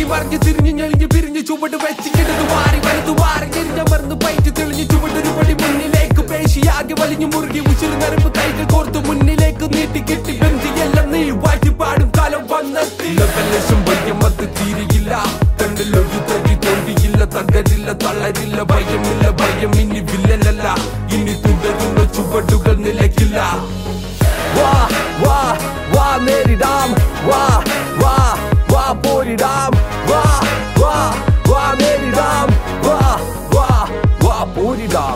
മാറ്റി മറിഞ്ഞ് തിരിഞ്ഞ് ഞെളിഞ്ഞ് പിരിഞ്ഞ് ചുവട് വെച്ചിട്ട് മാറി വലതു മാറി ഞെരിഞ്ഞമർന്ന് പയറ്റ് തെളിഞ്ഞ് ചുവടൊരു പടി മുന്നിലേക്ക് പേശിയാകെ വലിഞ്ഞു മുറുകി ഉച്ചിരി നരമ്പ് കൈകൾ കോർത്ത് മുന്നിലേക്ക് നീട്ടി കിട്ടി ബന്ധിയെല്ലാം നീ വാറ്റി പാടും കാലം വന്നെത്തി ലവലശം വയ്യമത്ത് തീരെയില്ല തണ്ടിലൊരു തരി തോൽവിയില്ല തകരില്ല തളരില്ല ഭയമില്ല ഭയം ഇനി വില്ലലല്ല ഇനി തുടരുന്ന ചുവടുകൾ നിലയ്ക്കില്ല വാ വാ വാ നേരിടാം വാ വാ വാ പോരിടാം വാ വാ വാ നേരിടാം വാ വാ വാ പോരിടാം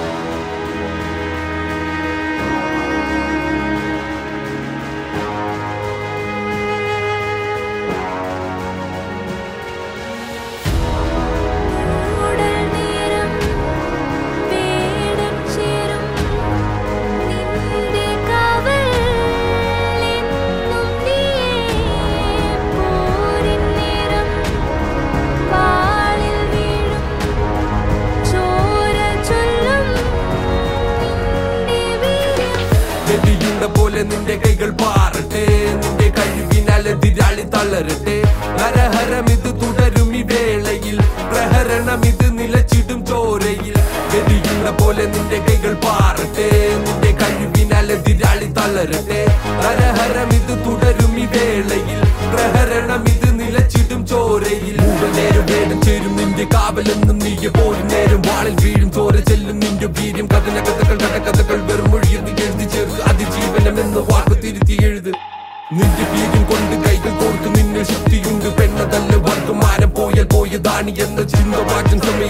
ഉടൽ നേരം വേടം ചേരും നിന്റെ കാവൽ എന്നും നീയേ പോരിൻ നേരം വാളിൽ വീഴും ചോര ചൊല്ലും നിന്റെ വീര്യം ഗതിയുടെ പോലെ നിന്റെ കൈകൾ പാറട്ടെ നിന്റെ കഴിവിനാൽ എതിരാളി തളരട്ടെ ഹരഹരം ഇത് തുടരും ഈ വേളയിൽ പ്രഹരണം ഇത് നിലച്ചിടും ചോരയിൽ ഗതിയുടെ പോലെ നിന്റെ കൈകൾ പാറട്ടെ നിന്റെ കഴിവിനാൽ എതിരാളി തളരട്ടെ ഹരഹരം ഇത് തുടരും ഈ വേളയിൽ പ്രഹരണം ഇത് നിലച്ചിടും ചോരയിൽ മുഴുവൻ നേരം വേടം ചേരും നിന്റെ കാവലെന്നും നീയെ പോരും നേരം വാളിൽ വീഴും ചോര ചെല്ലും നിന്റെ വീര്യം കഥന കഥകൾ കഥകൾ വെറും മൊഴിയെന്ന് എഴുതി ചേർക്ക് അതിജീവനം എന്ന വാക്ക് തിരുത്തി എഴുത് നിന്റെ വീര്യം കൊണ്ട് കൈകൾ കോർത്ത് നിന്നിൽ ശക്തിയുണ്ട് പെണ്ണതല്ല വർഗമാനം പോയാൽ പോയതാണ് എന്ന ചിന്ത മാറ്റം സമയം